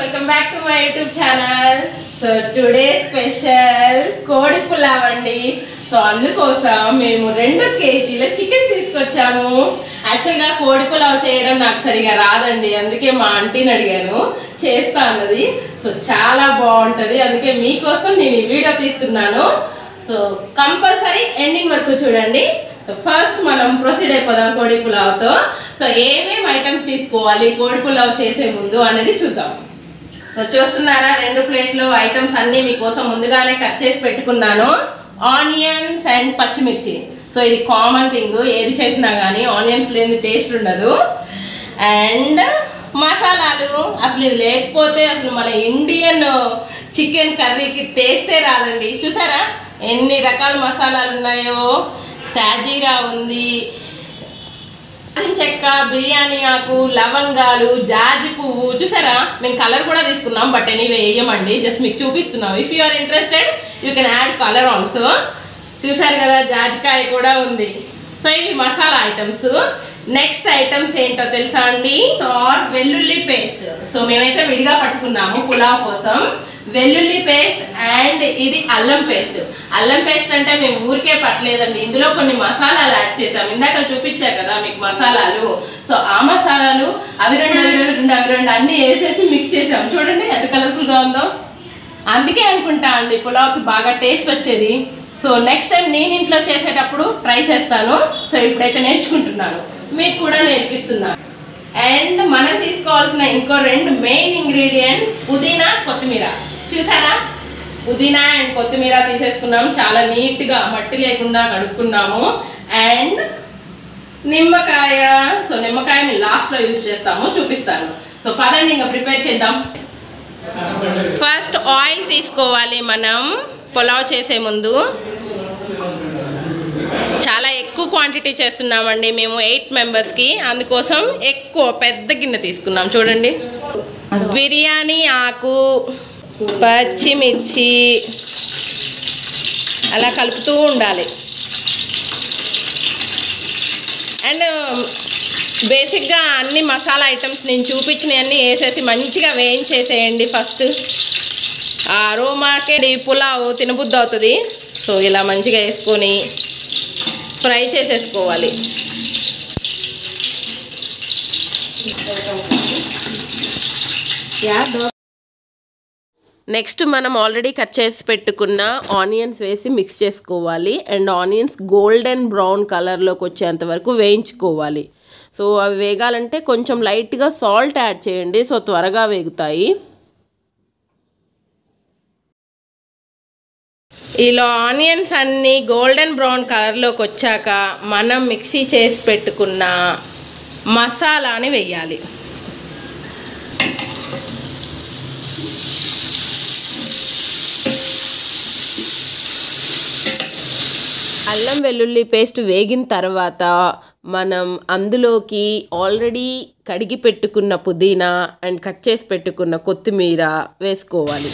welcome back to my YouTube channel so today special కోడి పులావ్ అండి so అందుకోసం మేము రెండు కేజీల చికెన్ తీసుకొచ్చాము యాక్చువల్గా కోడి పులావ్ చేయడం నాకు సరిగా రాదండి అందుకే మా ఆంటీని అడిగాను చేస్తా అన్నది సో చాలా బాగుంటుంది అందుకే మీకోసం నేను ఈ వీడియో తీస్తున్నాను సో కంపల్సరీ ఎండింగ్ వరకు చూడండి సో ఫస్ట్ మనం ప్రొసీడ్ అయిపోదాం కోడి పులావ్తో సో ఏమేమి ఐటమ్స్ తీసుకోవాలి కోడి పులావ్ చేసే ముందు అనేది చూద్దాం సో చూస్తున్నారా రెండు ప్లేట్లు ఐటమ్స్ అన్నీ మీకోసం ముందుగానే కట్ చేసి పెట్టుకున్నాను ఆనియన్స్ అండ్ పచ్చిమిర్చి సో ఇది కామన్ థింగ్ ఏది చేసినా కానీ ఆనియన్స్ లేని టేస్ట్ ఉండదు అండ్ మసాలాలు అసలు ఇది లేకపోతే అసలు మన ఇండియన్ చికెన్ కర్రీకి టేస్టే రాదండి చూసారా ఎన్ని రకాల మసాలాలు ఉన్నాయో సాజీరా ఉంది దాల్చిన చెక్క బిర్యానీ ఆకు లవంగాలు జాజి పువ్వు చూసారా మేము కలర్ కూడా తీసుకున్నాం బట్ ఎనీవే వేయమండి జస్ట్ మీకు చూపిస్తున్నాం if you are interested you can add colour also చూసారు కదా జాజికాయ కూడా ఉంది సో ఇవి మసాలా ఐటమ్స్ నెక్స్ట్ ఐటమ్స్ ఏంటో తెలుసా అండి ఆర్ వెల్లుల్లి పేస్ట్ సో మేమైతే విడిగా పట్టుకున్నాము పులావ్ కోసం వెల్లుల్లి పేస్ట్ అండ్ ఇది అల్లం పేస్ట్ అల్లం పేస్ట్ అంటే మేము ఊరికే పట్టలేదండి ఇందులో కొన్ని మసాలాలు యాడ్ చేసాం ఇందాక చూపించా కదా మీకు మసాలాలు సో ఆ మసాలాలు అవి రెండు అవి రెండు అవి రెండు అన్ని వేసేసి మిక్స్ చేసాం చూడండి ఎంత కలర్ఫుల్గా ఉందో అందుకే అనుకుంటా అండి పులావ్కి బాగా టేస్ట్ వచ్చేది సో నెక్స్ట్ టైం నేను ఇంట్లో చేసేటప్పుడు ట్రై చేస్తాను సో ఇప్పుడైతే నేర్చుకుంటున్నాను మీకు కూడా నేర్పిస్తున్నాను అండ్ మనం తీసుకోవాల్సిన ఇంకో రెండు మెయిన్ ఇంగ్రీడియంట్స్ పుదీనా కొత్తిమీర చూసారా పుదీనా అండ్ కొత్తిమీర తీసేసుకున్నాం చాలా నీట్గా మట్టి లేకుండా కడుక్కున్నాము అండ్ నిమ్మకాయ సో నిమ్మకాయ మేము లాస్ట్లో యూజ్ చేస్తాము చూపిస్తాను సో పదండి ఇంకా ప్రిపేర్ చేద్దాం ఫస్ట్ ఆయిల్ తీసుకోవాలి మనం పులావ్ చేసే ముందు చాలా ఎక్కువ క్వాంటిటీ చేస్తున్నామండి మేము ఎయిట్ మెంబర్స్కి అందుకోసం ఎక్కువ పెద్ద గిన్నె తీసుకున్నాం చూడండి బిర్యానీ ఆకు పచ్చిమిర్చి అలా కలుపుతూ ఉండాలి అండ్ బేసిక్గా అన్ని మసాలా ఐటమ్స్ నేను చూపించినవన్నీ వేసేసి మంచిగా వేయించేసేయండి ఫస్ట్ ఆ రోమాకే ఈ పులావ్ తినబుద్ధి అవుతుంది సో ఇలా మంచిగా వేసుకొని ఫ్రై చేసేసుకోవాలి నెక్స్ట్ మనం ఆల్రెడీ కట్ చేసి పెట్టుకున్న ఆనియన్స్ వేసి మిక్స్ చేసుకోవాలి అండ్ ఆనియన్స్ గోల్డెన్ బ్రౌన్ కలర్లోకి వచ్చేంత వరకు వేయించుకోవాలి సో అవి వేగాలంటే కొంచెం లైట్గా సాల్ట్ యాడ్ చేయండి సో త్వరగా వేగుతాయి ఇలా ఆనియన్స్ అన్నీ గోల్డెన్ బ్రౌన్ కలర్లోకి వచ్చాక మనం మిక్సీ చేసి పెట్టుకున్న మసాలాని వెయ్యాలి అల్లం వెల్లుల్లి పేస్ట్ వేగిన తర్వాత మనం అందులోకి ఆల్రెడీ కడిగి పెట్టుకున్న పుదీనా అండ్ కట్ చేసి పెట్టుకున్న కొత్తిమీర వేసుకోవాలి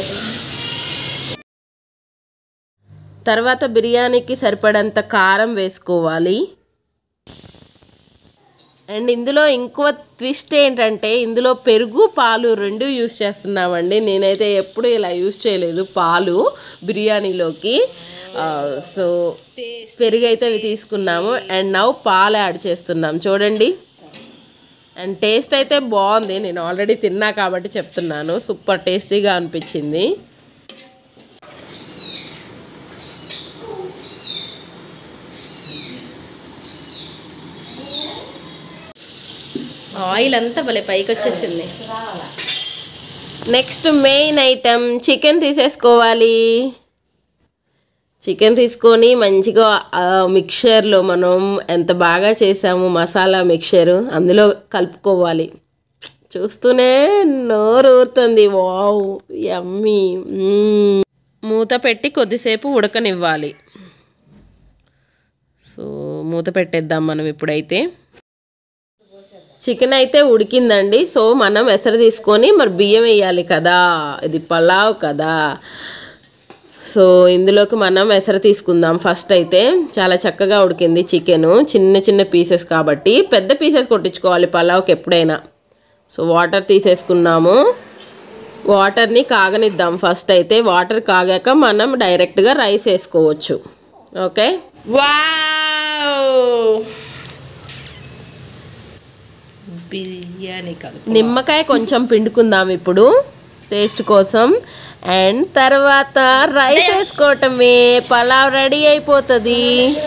తర్వాత బిర్యానీకి సరిపడంత కారం వేసుకోవాలి అండ్ ఇందులో ఇంకో ట్విస్ట్ ఏంటంటే ఇందులో పెరుగు పాలు రెండు యూస్ చేస్తున్నామండి నేనైతే ఎప్పుడు ఇలా యూస్ చేయలేదు పాలు బిర్యానీలోకి సో పెరుగు అయితే అవి తీసుకున్నాము అండ్ నవ్వు పాలు యాడ్ చేస్తున్నాం చూడండి అండ్ టేస్ట్ అయితే బాగుంది నేను ఆల్రెడీ తిన్నా కాబట్టి చెప్తున్నాను సూపర్ టేస్టీగా అనిపించింది ఆయిల్ అంతా భలే పైకి వచ్చేసింది నెక్స్ట్ మెయిన్ ఐటమ్ చికెన్ తీసేసుకోవాలి చికెన్ తీసుకొని మంచిగా మిక్చర్లో మనం ఎంత బాగా చేసాము మసాలా మిక్చర్ అందులో కలుపుకోవాలి చూస్తూనే నోరు ఊరుతుంది వావ్ యమ్మీ మూత పెట్టి కొద్దిసేపు ఉడకనివ్వాలి సో మూత పెట్టేద్దాం మనం ఇప్పుడైతే చికెన్ అయితే ఉడికిందండి సో మనం ఎసరు తీసుకొని మరి బియ్యం వేయాలి కదా ఇది పలావ్ కదా సో ఇందులోకి మనం ఎసరు తీసుకుందాం ఫస్ట్ అయితే చాలా చక్కగా ఉడికింది చికెన్ చిన్న చిన్న పీసెస్ కాబట్టి పెద్ద పీసెస్ కొట్టించుకోవాలి పలావ్కి ఎప్పుడైనా సో వాటర్ తీసేసుకున్నాము వాటర్ని కాగనిద్దాం ఫస్ట్ అయితే వాటర్ కాగాక మనం డైరెక్ట్గా రైస్ వేసుకోవచ్చు ఓకే వావ్ బిర్యానీ కాదు నిమ్మకాయ కొంచెం పిండుకుందాం ఇప్పుడు టేస్ట్ కోసం అండ్ తర్వాత రైస్ వేసుకోవటమే పలావ్ రెడీ అయిపోతుంది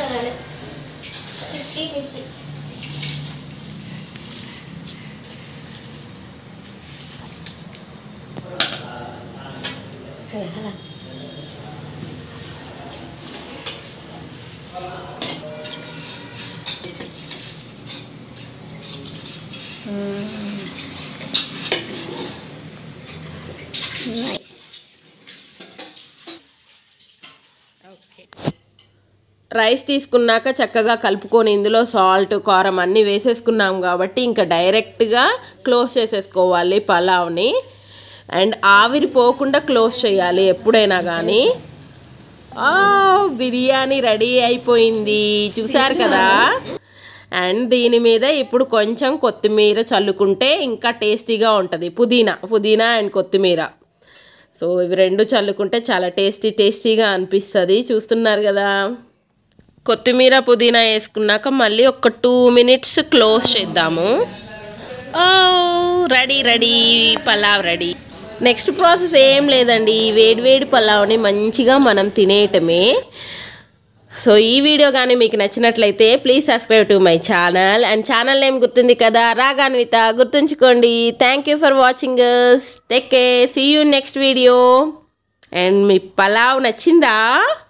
రైస్ తీసుకున్నాక చక్కగా కలుపుకొని ఇందులో సాల్ట్ కారం అన్నీ వేసేసుకున్నాం కాబట్టి ఇంకా డైరెక్ట్గా క్లోజ్ చేసేసుకోవాలి పలావ్ని అండ్ ఆవిరి పోకుండా క్లోజ్ చేయాలి ఎప్పుడైనా కానీ ఆ బిర్యానీ రెడీ అయిపోయింది చూసారు కదా అండ్ దీని మీద ఇప్పుడు కొంచెం కొత్తిమీర చల్లుకుంటే ఇంకా టేస్టీగా ఉంటుంది పుదీనా పుదీనా అండ్ కొత్తిమీర సో ఇవి రెండు చల్లుకుంటే చాలా టేస్టీ టేస్టీగా అనిపిస్తుంది చూస్తున్నారు కదా కొత్తిమీర పుదీనా వేసుకున్నాక మళ్ళీ ఒక టూ మినిట్స్ క్లోజ్ చేద్దాము ready ready pulao ready next process ఏం లేదండి ఈ వేడి వేడి పలావ్ని మంచిగా మనం తినేయటమే సో ఈ వీడియో కానీ మీకు నచ్చినట్లయితే please subscribe to my channel and channel name గుర్తుంది కదా రాగాన్విత గుర్తుంచుకోండి thank you for watching take care see you next video and మీ పలావ్ నచ్చిందా